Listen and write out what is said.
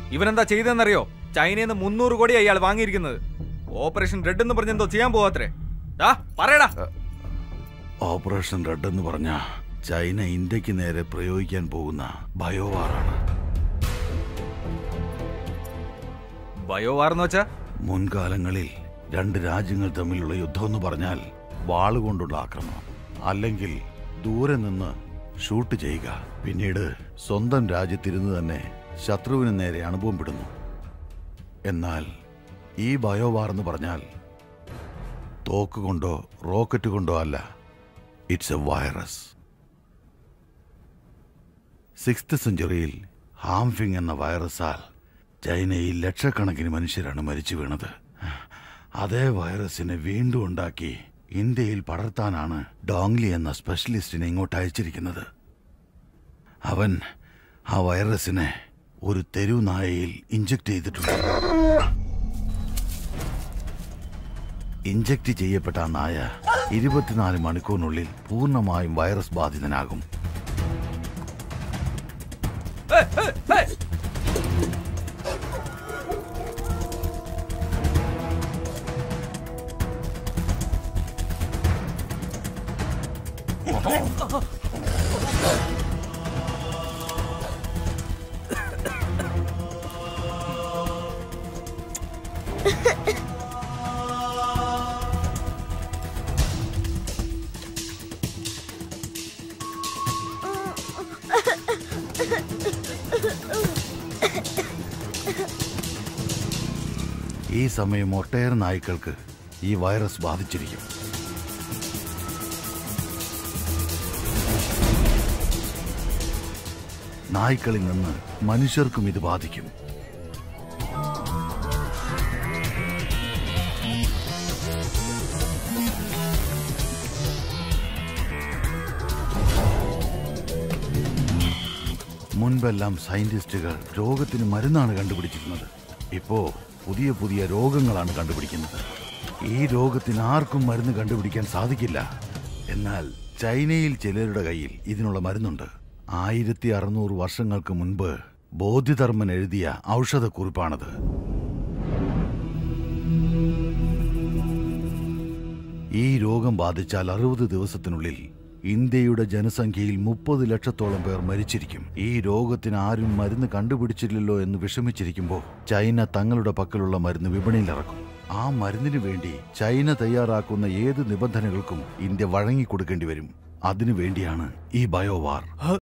ഇവനെന്താ ചെയ്തതെന്നറിയോ ചൈനയിൽ നിന്ന് മുന്നൂറ് കോടി അയാൾ വാങ്ങിയിരിക്കുന്നത് ഓപ്പറേഷൻ റെഡ് എന്ന് പറഞ്ഞെന്തോ ചെയ്യാൻ പോവാത്രേ ഡാ പറയടാ ഓപ്പറേഷൻ റെഡ് എന്ന് പറഞ്ഞ ചൈന ഇന്ത്യക്ക് നേരെ പ്രയോഗിക്കാൻ പോകുന്ന ബയോവാറാണ് ബയോവാർ എന്ന് വെച്ചാ മുൻകാലങ്ങളിൽ രണ്ട് രാജ്യങ്ങൾ തമ്മിലുള്ള യുദ്ധം എന്ന് പറഞ്ഞാൽ വാളുകൊണ്ടുള്ള ആക്രമണം അല്ലെങ്കിൽ ദൂരെ നിന്ന് ഷൂട്ട് ചെയ്യുക പിന്നീട് സ്വന്തം രാജ്യത്തിരുന്ന് തന്നെ ശത്രുവിന് നേരെ അണുബോംബിടുന്നു എന്നാൽ ഈ ബയോവാർ എന്ന് പറഞ്ഞാൽ തോക്ക് കൊണ്ടോ റോക്കറ്റ് കൊണ്ടോ അല്ല ഇറ്റ്സ് എ വൈറസ് സിക്സ്ത് സെഞ്ചുറിയിൽ ഹാംഫിങ് എന്ന വൈറസാൽ ചൈനയിൽ ലക്ഷക്കണക്കിന് മനുഷ്യരാണ് മരിച്ചു വീണത് അതേ വൈറസിനെ വീണ്ടും ഉണ്ടാക്കി ഇന്ത്യയിൽ പടർത്താനാണ് ഡോങ്ലി എന്ന സ്പെഷ്യലിസ്റ്റിനെ ഇങ്ങോട്ട് അയച്ചിരിക്കുന്നത് അവൻ ആ വൈറസിനെ ഒരു തെരുവ് നായയിൽ ഇഞ്ചക്ട് ചെയ്തിട്ടുണ്ട് ഇഞ്ചക്ട് ചെയ്യപ്പെട്ട ആ നായ ഇരുപത്തിനാല് മണിക്കൂറിനുള്ളിൽ പൂർണ്ണമായും വൈറസ് ബാധിതനാകും ഈ സമയം ഒട്ടേറെ നായ്ക്കൾക്ക് ഈ വൈറസ് ബാധിച്ചിരിക്കും നായ്ക്കളിൽ നിന്ന് മനുഷ്യർക്കും ഇത് ബാധിക്കും മുൻപെല്ലാം സയന്റിസ്റ്റുകൾ രോഗത്തിന് മരുന്നാണ് കണ്ടുപിടിച്ചിരുന്നത് ഇപ്പോ പുതിയ പുതിയ രോഗങ്ങളാണ് കണ്ടുപിടിക്കുന്നത് ഈ രോഗത്തിന് ആർക്കും മരുന്ന് കണ്ടുപിടിക്കാൻ സാധിക്കില്ല എന്നാൽ ചൈനയിൽ ചിലരുടെ കയ്യിൽ ഇതിനുള്ള മരുന്നുണ്ട് ആയിരത്തി അറുന്നൂറ് വർഷങ്ങൾക്ക് മുൻപ് ബോധിധർമ്മൻ എഴുതിയ ഔഷധക്കുറിപ്പാണത് ഈ രോഗം ബാധിച്ചാൽ അറുപത് ദിവസത്തിനുള്ളിൽ ഇന്ത്യയുടെ ജനസംഖ്യയിൽ മുപ്പത് ലക്ഷത്തോളം പേർ മരിച്ചിരിക്കും ഈ രോഗത്തിന് ആരും മരുന്ന് കണ്ടുപിടിച്ചില്ലല്ലോ എന്ന് വിഷമിച്ചിരിക്കുമ്പോൾ ചൈന തങ്ങളുടെ പക്കലുള്ള മരുന്ന് വിപണിയിൽ ഇറക്കും ആ മരുന്നിനു വേണ്ടി ചൈന തയ്യാറാക്കുന്ന ഏത് നിബന്ധനകൾക്കും ഇന്ത്യ വഴങ്ങിക്കൊടുക്കേണ്ടി വരും അതിനു വേണ്ടിയാണ് ഈ ബയോവാർ